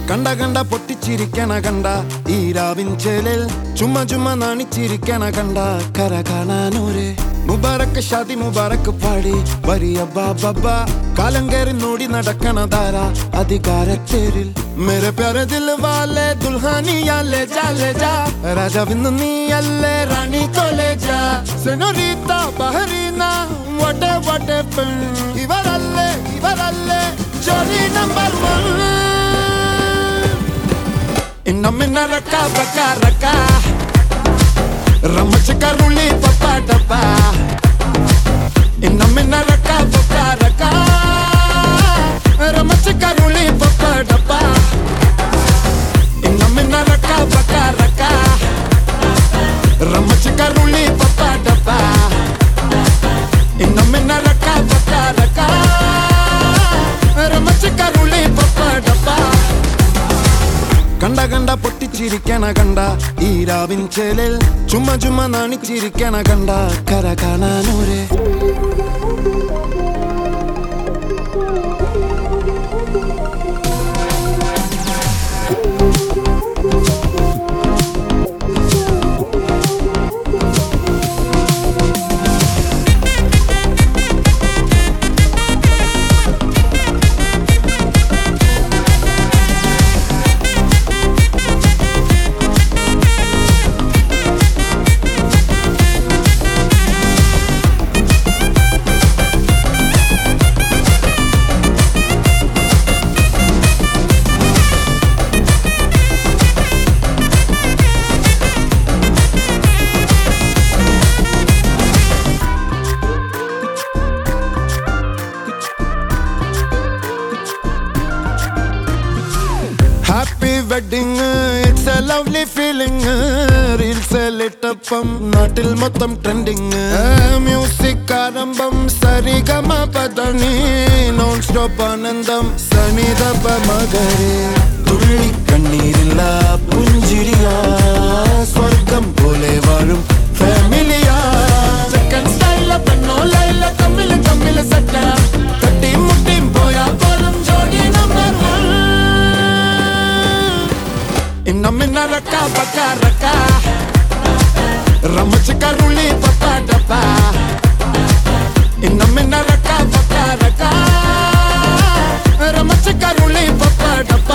കണ്ട കണ്ട പൊട്ടിച്ചിരിക്കണ കണ്ട ഈ രാവിൻ ചേലിൽ ചുമ്മാ ചുമ്മാ നാണിച്ചിരിക്കണ കണ്ട കര കാണാനൂര് മുബാറക്ക് ഷാദി മുബാറക്ക് പാടി വരിയ ബാബ കാലം കയറി നോടി നടക്കണതാര അധികാരത്തേരിൽ മേരെ പ്യാരെ ദിൽ വാലെ ദുൽഹാനിയാ ലേ ജാ ലേ ജാ രാജാവിന്ന് നീയല്ലേ റാണി കൊലേ ജാ സെനോരീത്ത ബഹരീന വട്ടെ വട്ടെ പെൺ ഇവരല്ലേ ഇവരല്ലേ ജോലി നമ്പർ വൺ ഇന്നമിന്ന റക്ക ബക്ക റക്ക റമച്ചക്ക റുളി പപ്പ ഡപ്പ ഇന്നമിന്ന റക്ക ബക്ക റക്ക റമച്ചക്ക റുളി പപ്പ ഡപ്പ ഇന്നമിന്ന റക്ക ബക്ക റക്ക റമച്ചക്ക റുളി പപ്പ ഡപ്പ ഇന്നമിന്ന റക്ക ബക്ക റക്ക റമച്ചക്ക റുളി പപ്പ ഡപ്പ കണ്ട കണ്ട പൊട്ടിച്ചിരിക്കണ കണ്ട ഈ രാവിൻ ചേലിൽ ചുമ്മാ ചുമ്മാ നാണിച്ചിരിക്കണ കണ്ട കര കാണാനൂര് happy wedding it's a lovely feeling reels ലിട്ടപ്പം നാട്ടിൽ മൊത്തം ട്രെൻഡിങ് മ്യൂസിക് ആരംഭം സരിഗമ പതണി നോൺ സ്റ്റോപ്പ് ആനന്ദം സനിതപ മകരെ തുള്ളി കണ്ണീരില്ല പുഞ്ചിരിയാ സ്വർഗം പോലെ വാഴും ഫാമിലിയാ ചെക്കൻ സ്റ്റൈല പെണ്ണോ ലൈല തമ്മില് തമ്മില് സെറ്റ തട്ടിയും മുട്ടിയും പോയാ പോലും ജോഡി നമ്പർ വൺ ഇന്നമിന്ന റക്ക ബക്ക റക്ക റമച്ചക്ക റുളി പപ്പ ഡപ്പ ഇന്നമിന്ന റക്ക ബക്ക റക്ക റമച്ചക്ക റുളി പപ്പ ഡപ്പ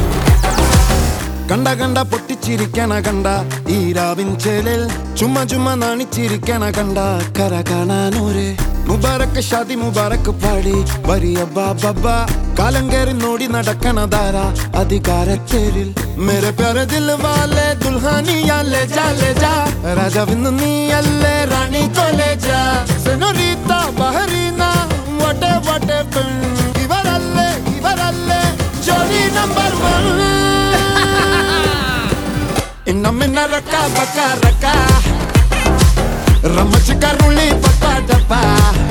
കണ്ട കണ്ട പൊട്ടിച്ചിരിക്കണ കണ്ട ഈ രാവിൻ ചേലിൽ ചുമ്മാ ചുമ്മാ നാണിച്ചിരിക്കണ കണ്ട കര കാണാനൂര് മുബാറക്ക് ഷാദി മുബാറക്ക് പാടി വരിയ ബാബ കാലം കയറി നോടി നടക്കണതാര അധികാരത്തേരിൽ മേരെ പ്യാരെ ദിൽ വാലെ ദുൽഹാനിയാ ലേ ജാ ലേ ജാ രാജാവിന്ന് നീയല്ലേ റാണി കൊലേ ജാ സെനോരീത്ത ബഹരീന വട്ടെ വട്ടെ പെൺ ഇവരല്ലേ ഇവരല്ലേ ജോലി നമ്പർ വൺ ഇന്നമിന്ന റക്ക ബക്ക റക്ക റമച്ചക്ക റുളി പപ്പ ഡപ്പ